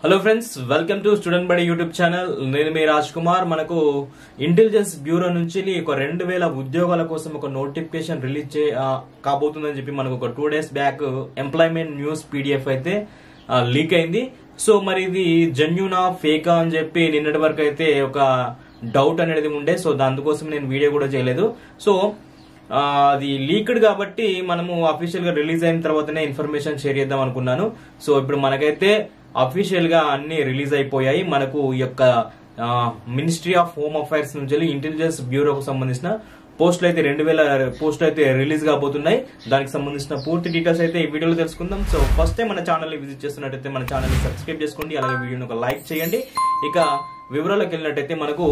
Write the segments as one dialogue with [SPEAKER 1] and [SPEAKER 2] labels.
[SPEAKER 1] hello friends welcome to student Badi YouTube channel నేను మీ రాజ్ కుమార్ మనకు ఇంటెలిజెన్స్ బ్యూరో నుంచి ఒక రెండు వేల ఉద్యోగాల కోసం ఒక నోటిఫికేషన్ రిలీజ్ చే ఆ, కాబోతుందని చెప్పి మనకు ఒక two days back employment news PDF అయితే లీక్ అయింది సో మరి ఇది జెన్యునా ఫేకా అని చెప్పి నిన్నటి వరకు అయితే ఒక డౌట్ అనేది ఉండే సో దానికోసం నేను వీడియో కూడా చేయలేదు సో ఆ, అది లీక్డ్ కాబట్టి మనము అఫీషియల్ గా రిలీజ్ అయిన తర్వాతనే ఇన్ఫర్మేషన్ షేర్ చేద్దాం అనుకున్నాను సో ఇప్పుడు మనకైతే అఫీషియల్ గా అన్ని రిలీజ్ అయిపోయాయి మనకు ఈ యొక్క మినిస్ట్రీ ఆఫ్ హోమ్ అఫైర్స్ నుంచి ఇంటెలిజెన్స్ బ్యూరోకు సంబంధించిన పోస్టులు అయితే రెండు వేల పోస్టులు అయితే రిలీజ్ కాబోతున్నాయి దానికి సంబంధించిన పూర్తి డీటెయిల్స్ అయితే ఈ వీడియోలో తెలుసుకుందాం సో ఫస్ట్ టైం మన ఛానల్ ని విజిట్ చేస్తున్నట్టయితే మన ఛానల్ ని సబ్స్క్రైబ్ చేసుకోండి అలాగే వీడియోని ఒక లైక్ చేయండి ఇక వివరాలకు వెళ్ళినట్టయితే మనకు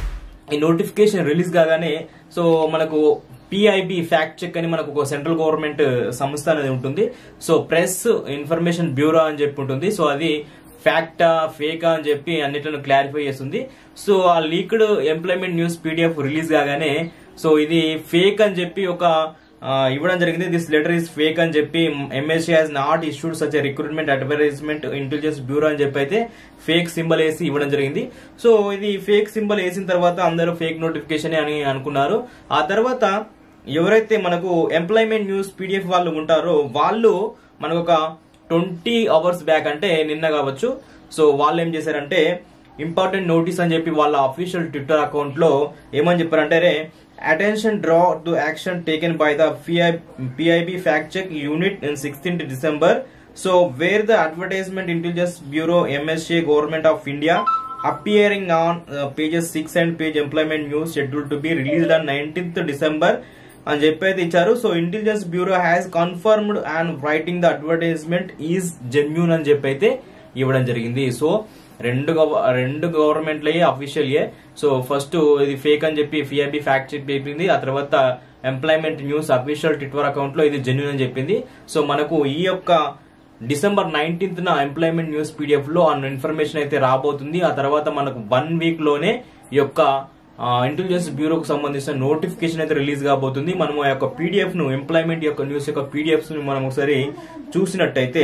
[SPEAKER 1] ఈ నోటిఫికేషన్ రిలీజ్ కాగానే సో మనకు పిఐబి ఫ్యాక్ట్ చెక్ అని మనకు ఒక సెంట్రల్ గవర్నమెంట్ సంస్థ అనేది ఉంటుంది సో ప్రెస్ ఇన్ఫర్మేషన్ బ్యూరో అని చెప్పి ఉంటుంది సో అది ఫ్యాక్టా ఫేకా అని చెప్పి అన్నిట్లను క్లారిఫై చేస్తుంది సో ఆ leaked employment news PDF release కాగానే సో ఇది ఫేక్ అని చెప్పి ఒక ఆ, ఇవ్వడం జరిగింది దిస్ లెటర్ ఇస్ ఫేక్ అని చెప్పి MSC has not issued such recruitment advertisement intelligence bureau అని చెప్పి అయితే ఫేక్ సింబల్ వేసి ఇవ్వడం జరిగింది సో ఇది ఫేక్ సింబల్ వేసిన తర్వాత అందరూ ఫేక్ నోటిఫికేషన్ అని అనుకున్నారు ఆ తర్వాత ఎవరైతే మనకు ఎంప్లాయ్మెంట్ న్యూస్ పీడిఎఫ్ వాళ్ళు ఉంటారో వాళ్ళు మనకు ఒక ట్వంటీ అవర్స్ బ్యాక్ అంటే నిన్న కావచ్చు సో వాళ్ళు ఏం చేశారంటే ఇంపార్టెంట్ నోటీస్ అని చెప్పి వాళ్ళ అఫీషియల్ ట్విట్టర్ అకౌంట్ లో ఏమని చెప్పారంటే attention draw to action taken by the PIB fact check unit in sixteenth December so where the advertisement intelligence bureau MSA government of India appearing on uh, pages 6 and page employment news scheduled to be released on 19th December అని చెప్పి అయితే ఇచ్చారు so intelligence bureau has confirmed and writing the advertisement is genuine అని చెప్పి అయితే ఇవ్వడం జరిగింది so రెండు గవ- రెండు గవర్నమెంట్లే అఫీషియల్ ఏ సో ఫస్ట్ ఇది ఫేక్ అని చెప్పి ఫిఐబి ఫ్యాక్ట్ చెక్ చెప్పింది ఆ తర్వాత employment news official Twitter account లో ఇది జెన్యూన్ అని చెప్పింది సో మనకు ఈ యొక్క డిసెంబర్ నైన్టీన్త్ న ఎంప్లాయ్మెంట్ న్యూస్ పీడిఎఫ్ లో ఆ ఇన్ఫర్మేషన్ అయితే రాబోతుంది ఆ తర్వాత మనకు వన్ వీక్ లోనే ఈ యొక్క ఇంటెలిజెన్స్ బ్యూరోకు సంబంధించిన నోటిఫికేషన్ అయితే రిలీజ్ కాబోతుంది మనం ఆ యొక్క పీడిఎఫ్ ను ఎంప్లాయ్మెంట్ యొక్క న్యూస్ యొక్క పీడిఎఫ్స్ ని మనం ఒకసారి చూసినట్టయితే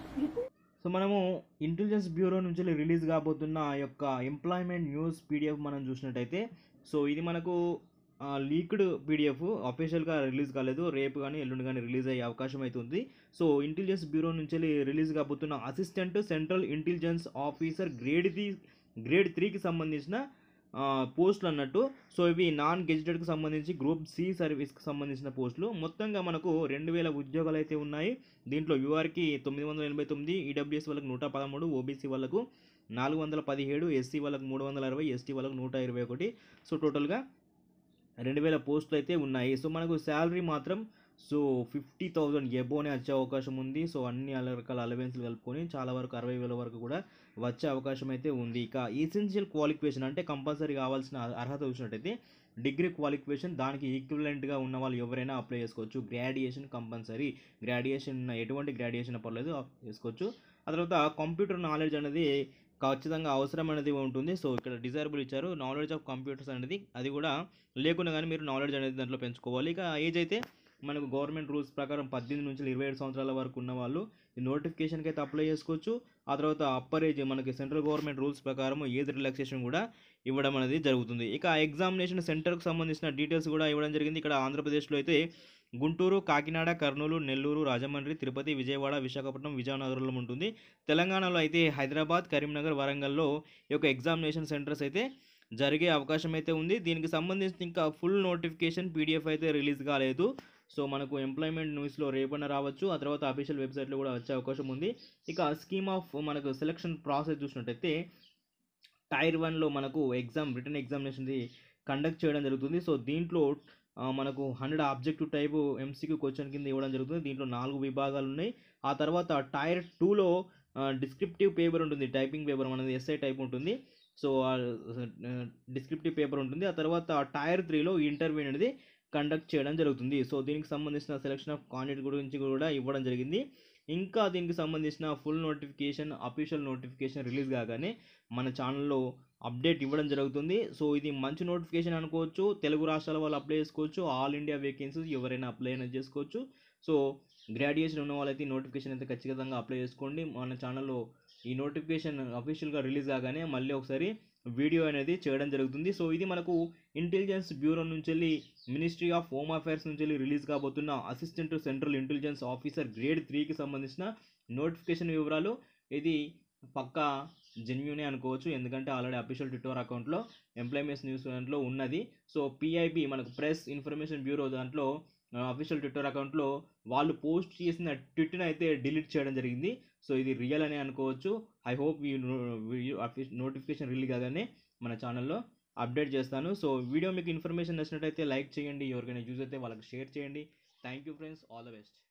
[SPEAKER 1] సో మనము ఇంటెలిజెన్స్ బ్యూరో నుంచి రిలీజ్ కాబోతున్న ఆ యొక్క ఎంప్లాయ్మెంట్ న్యూస్ పీడిఎఫ్ మనం చూసినట్టయితే సో ఇది మనకు లీక్డ్ పీడిఎఫ్ అఫీషియల్గా రిలీజ్ కాలేదు రేపు కానీ ఎల్లుండి కానీ రిలీజ్ అయ్యే అవకాశం అయితే ఉంది సో ఇంటెలిజెన్స్ బ్యూరో నుంచి రిలీజ్ కాబోతున్న assistant central intelligence officer grade three grade త్రీకి సంబంధించిన ఆ, పోస్టులు అన్నట్టు సో ఇవి నాన్ గెజిటెడ్కి సంబంధించి గ్రూప్ సి సర్వీస్కి సంబంధించిన పోస్టులు మొత్తంగా మనకు రెండు వేల ఉద్యోగాలు అయితే ఉన్నాయి దీంట్లో యూఆర్కి తొమ్మిది వందల ఎనభై తొమ్మిది ఈడబ్ల్యూఎస్ వాళ్ళకి నూట పదమూడు ఓబీసీ వాళ్ళకు నాలుగు వందల పదిహేడు ఎస్సీ వాళ్ళకు మూడు వందల అరవై ఎస్టీ వాళ్ళకు నూట ఇరవై ఒకటి సో టోటల్గా రెండు వేల పోస్టులు అయితే ఉన్నాయి సో మనకు శాలరీ మాత్రం సో ఫిఫ్టీ థౌజండ్ ఎబోనే వచ్చే అవకాశం ఉంది సో అన్ని అల రకాల అలవెన్స్లు కలుపుకొని చాలా వరకు అరవై వేల వరకు కూడా వచ్చే అవకాశం అయితే ఉంది ఇక ఈసెన్షియల్ క్వాలిఫికేషన్ అంటే కంపల్సరీ కావాల్సిన అర్హత చూసినట్టయితే డిగ్రీ క్వాలిఫికేషన్ దానికి ఈక్వివలెంట్గా ఉన్న వాళ్ళు ఎవరైనా అప్లై చేసుకోవచ్చు గ్రాడ్యుయేషన్ కంపల్సరీ గ్రాడ్యుయేషన్ ఎటువంటి గ్రాడ్యుయేషన్ పర్లేదు చేసుకోవచ్చు ఆ తర్వాత కంప్యూటర్ నాలెడ్జ్ అనేది ఖచ్చితంగా అవసరం అనేది ఉంటుంది సో ఇక్కడ డిజైరబుల్ ఇచ్చారు నాలెడ్జ్ ఆఫ్ కంప్యూటర్స్ అనేది అది కూడా లేకుండా కానీ మీరు నాలెడ్జ్ అనేది దాంట్లో పెంచుకోవాలి ఇక ఏజ్ అయితే మనకు గవర్నమెంట్ రూల్స్ ప్రకారం పద్దెనిమిది నుంచి ఇరవై ఏడు సంవత్సరాల వరకు ఉన్న వాళ్ళు ఈ నోటిఫికేషన్కి అయితే అప్లై చేసుకోవచ్చు ఆ తర్వాత అప్పర్ ఏజ్ మనకి సెంట్రల్ గవర్నమెంట్ రూల్స్ ప్రకారం ఏజ్ రిలాక్సేషన్ కూడా ఇవ్వడం అనేది జరుగుతుంది ఇక ఎగ్జామినేషన్ సెంటర్కి సంబంధించిన డీటెయిల్స్ కూడా ఇవ్వడం జరిగింది ఇక్కడ ఆంధ్రప్రదేశ్లో అయితే గుంటూరు కాకినాడ కర్నూలు నెల్లూరు రాజమండ్రి తిరుపతి విజయవాడ విశాఖపట్నం విజయనగరంలో ఉంటుంది తెలంగాణలో అయితే హైదరాబాద్ కరీంనగర్ వరంగల్లో ఈ యొక్క ఎగ్జామినేషన్ సెంటర్స్ అయితే జరిగే అవకాశం అయితే ఉంది దీనికి సంబంధించి ఇంకా ఫుల్ నోటిఫికేషన్ పీడిఎఫ్ అయితే రిలీజ్ కాలేదు సో మనకు ఎంప్లాయ్మెంట్ న్యూస్లో రేపన్న రావచ్చు ఆ తర్వాత అఫీషియల్ వెబ్సైట్లో కూడా వచ్చే అవకాశం ఉంది ఇక స్కీమ్ ఆఫ్ మనకు సెలక్షన్ ప్రాసెస్ చూసినట్టయితే టైర్ వన్లో మనకు ఎగ్జామ్ రిటర్న్ ఎగ్జామినేషన్ది కండక్ట్ చేయడం జరుగుతుంది సో దీంట్లో ఆ, మనకు hundred objective type MCQ question కింద ఇవ్వడం జరుగుతుంది దీంట్లో నాలుగు విభాగాలు ఉన్నాయి ఆ తర్వాత టైర్ టూలో డిస్క్రిప్టివ్ పేపర్ ఉంటుంది టైపింగ్ పేపర్ మనది ఎస్ఐ టైప్ ఉంటుంది సో డిస్క్రిప్టివ్ పేపర్ ఉంటుంది ఆ తర్వాత టైర్ త్రీలో ఇంటర్వ్యూ అనేది కండక్ట్ చేయడం జరుగుతుంది సో దీనికి సంబంధించిన సెలక్షన్ ఆఫ్ కాండిడేట్ గురించి కూడా ఇవ్వడం జరిగింది ఇంకా దీనికి సంబంధించిన full notification official notification release కాగానే మన ఛానల్లో అప్డేట్ ఇవ్వడం జరుగుతుంది సో ఇది మంచి నోటిఫికేషన్ అనుకోవచ్చు తెలుగు రాష్ట్రాల వాళ్ళు అప్లై చేసుకోవచ్చు ఆల్ ఇండియా వేకెన్సీస్ ఎవరైనా అప్లై అనేది చేసుకోవచ్చు సో గ్రాడ్యుయేషన్ ఉన్న వాళ్ళైతే నోటిఫికేషన్ అయితే ఖచ్చితంగా అప్లై చేసుకోండి మన ఛానల్లో ఈ నోటిఫికేషన్ అఫీషియల్గా రిలీజ్ కాగానే మళ్ళీ ఒకసారి వీడియో అనేది చేయడం జరుగుతుంది సో ఇది మనకు ఇంటెలిజెన్స్ బ్యూరో నుంచి వెళ్ళి మినిస్ట్రీ ఆఫ్ హోమ్ అఫైర్స్ నుంచి వెళ్ళి రిలీజ్ కాబోతున్న assistant central intelligence officer grade త్రీకి సంబంధించిన నోటిఫికేషన్ వివరాలు ఇది పక్కా జెన్యునే అనుకోవచ్చు ఎందుకంటే ఆల్రెడీ అఫీషియల్ ట్విట్టర్ అకౌంట్లో ఎంప్లాయ్మెంట్స్ న్యూస్ దాంట్లో ఉన్నది సో పిఐబి మనకు ప్రెస్ ఇన్ఫర్మేషన్ బ్యూరో దాంట్లో అఫీషియల్ ట్విట్టర్ అకౌంట్లో వాళ్ళు పోస్ట్ చేసిన ట్విట్ని అయితే డిలీట్ చేయడం జరిగింది సో ఇది రియల్ అనే అనుకోవచ్చు ఐ హోప్ ఈ నోటిఫికేషన్ రిలీజ్ కాగానే మన ఛానల్లో అప్డేట్ చేస్తాను సో వీడియో మీకు ఇన్ఫర్మేషన్ నచ్చినట్టయితే లైక్ చేయండి ఎవరికైనా యూజ్ అయితే వాళ్ళకి షేర్ చేయండి thank you friends all the best